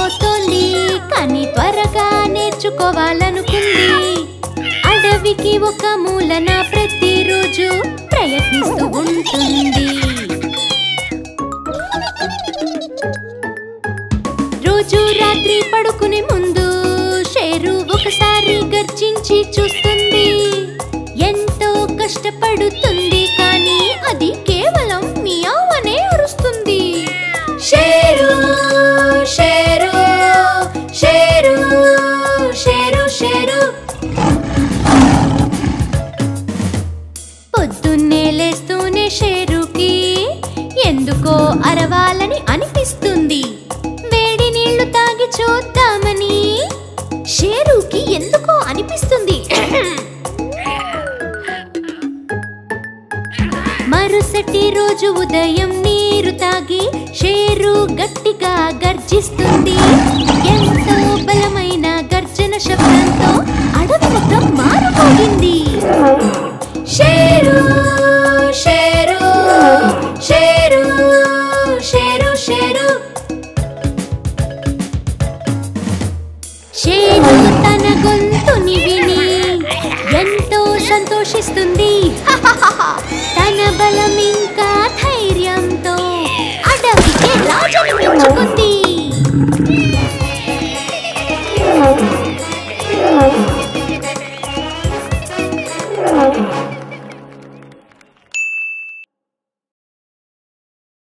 మోస్తోంది కానీ త్వరగా నేర్చుకోవాలనుకుంది అడవికి ఒక మూలన ప్రతిరోజు ప్రయత్నిస్తూ ఉంటుంది రోజు రాత్రి పడుకునే ముందు షేరు ఒకసారి గర్జించి చూస్తుంది ఎంతో కష్టపడుతుంది కానీ అది కేవలం మియావ్ అనే అరుస్తుంది షేరు షేరు షేరు షేరు షేరు పొద్దున్నే లేస్తూనే షేరుకి ఎందుకో అరవాలని అనిపిస్తుంది వేడి నీళ్లు తాగి చూద్దామని షేరుకి ఎందుకో అనిపిస్తుంది మరుసటి రోజు ఉదయం నీరు తాగి షేరు గట్టిగా గర్జిస్తుంది ఎంతో బలమైన గర్జన శబ్దంతో అడవి మొత్తం మారిపోయింది షేరు షేరు షేరు షేరు షేరు షేరు తన గొంతుని విని ఎంతో సంతోషిస్తుంది తన బలం